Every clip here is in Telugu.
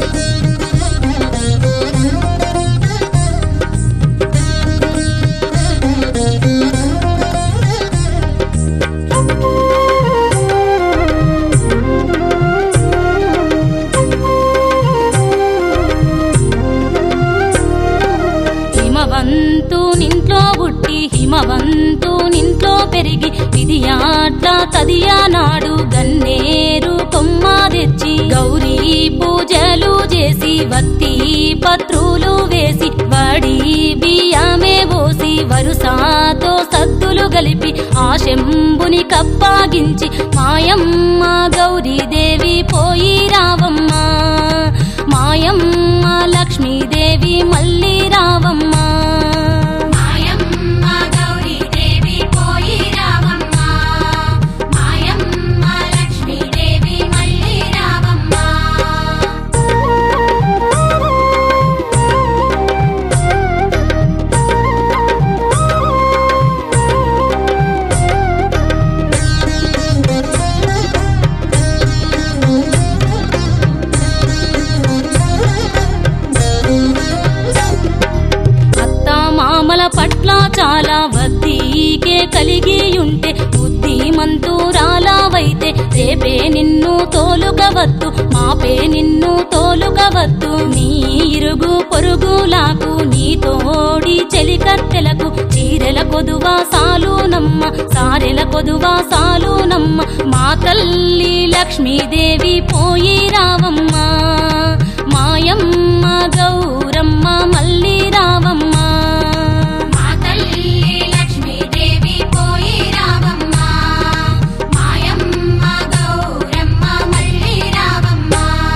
హిమవంతు నింట్లో పుట్టి హిమవంతు నింట్లో పెరిగి విధియాట్ల తదియా నాడు గన్నేరు కొమ్మ తెచ్చి గౌరీ పూజలు చేసి వత్తి పత్రులు వేసి వడి బియ్యమే పోసి వరుసాతో సద్దులు గలిపి ఆ శంభుని కప్పాగించి మాయమ్మ గౌరీదేవి పోయి రావమ్మ మాయమ్మ లక్ష్మీదేవి మళ్ళీ రావమ్మ మాయమ్మ గౌరీదేవి పోయి రావమ్మ మాయమ్మ లక్ష్మీదేవి మళ్ళీ రావమ్మ అత్త మామల పట్ల చాలా వద్దీకే కలిగి ఉంటే బుద్ధి మంతురాలావైతే రేపే నిన్ను తోలుకవద్దు మాపే నిన్ను తోలుకవద్దు నీ ఇరుగు పొరుగులాకు నీ తోడి చెలికత్తెలకు చీరెల కొదువా సాలునమ్మ సారెల కొదువా సాలునమ్మ మా తల్లి లక్ష్మీదేవి పోయి రావమ్మ మాయమ్మ గౌరమ్మ మళ్ళీ రావమ్మ మా తల్లి లక్ష్మీదేవి పోయి రావమ్మ మాయమ్మ గౌరమ్మ మళ్ళీ రావమ్మ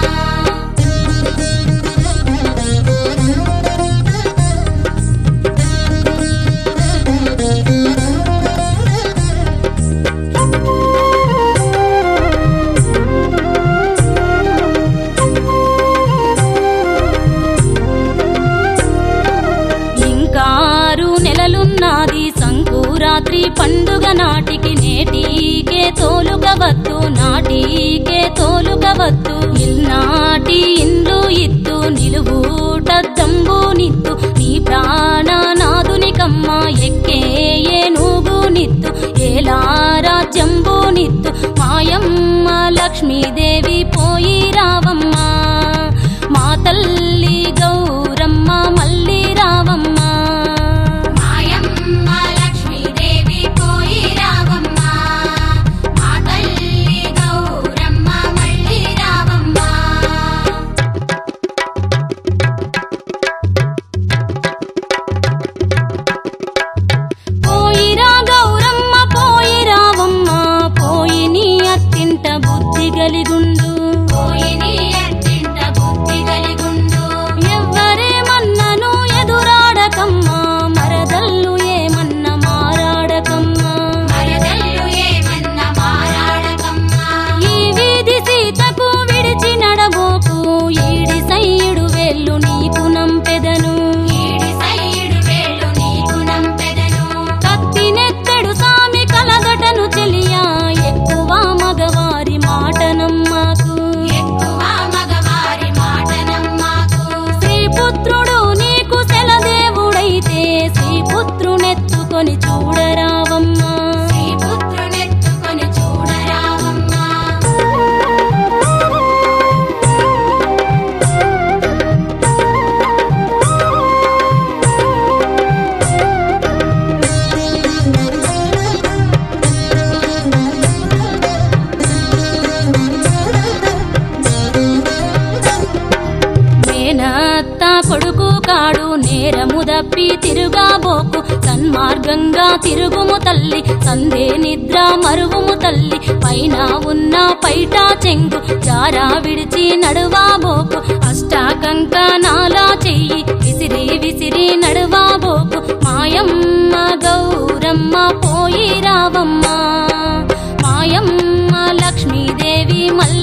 ఇంకారు నెలలున్నది సంకురాత్రి పండుగ నాటికి నేటికే తోలుకవద్దు నాటికే తోలుకవద్దు ఇల్నాటి ఇండ్లు ఇద్దు నిలువుట దంబు నిద్దు నీ ప్రాణనాథునికమ్మ ఎక్కే ఏనుగు నిద్దు ఏలా రాజ్యంబు నిద్దు మాయమ్మ లక్ష్మీదేవి పోయి రావమ్మ మా తల్లి గౌరమ్మ మళ్ళీ రావమ్మ మాయమ్మ లక్ష్మీదేవి పోయి రావమ్మ మా తల్లి గౌరమ్మ మళ్ళీ రావమ్మ పోయిరా గౌరమ్మ పోయి రావమ్మ పోయి నీ అత్తింట బుద్ధి గలిగుండు పోయి నీ అత్తింట బుద్ధి కలిగుండు ఎవ్వరేమన్నను ఎదురాడకమ్మ మరదల్లు ఏమన్న మారాడకమ్మ మరదల్లు ఏమన్న మారాడకమ్మ ఈ వీధి సీతకు విడిచి నడబోకు ఈడి సైడు వేళ్ళు నీకు నంపెదను ఈడి సైడు వేళ్ళు నీకు నంపెదను కత్తినెత్తెడు సామి కలగటను చెలియా ఎక్కువ మగవారి మాట నమ్మకు ఎక్కువ మగవారి మాట నమ్మాకు శ్రీపుత్రుడు నీకు సెలదేవుడైతే శ్రీపుత్రునెత్తుకొని చూడరావమ్మా శ్రీపుత్రునెత్తుకొని చూడరావమ్మ మేనత్త కొడుకు కాడు నేరము దప్పి తిరుగాబోకు సన్మార్గంగా తిరుగుము తల్లి సందే నిద్ర మరువుము తల్లి పైన ఉన్న పైట చెంగు జారా విడిచి నడువాబోకు అష్టాకంక నాలా చెయ్యి విసిరి విసిరి నడువాబోకు మాయమ్మ గౌరమ్మ పోయి రావమ్మ మాయమ్మ లక్ష్మీదేవి మళ్ళీ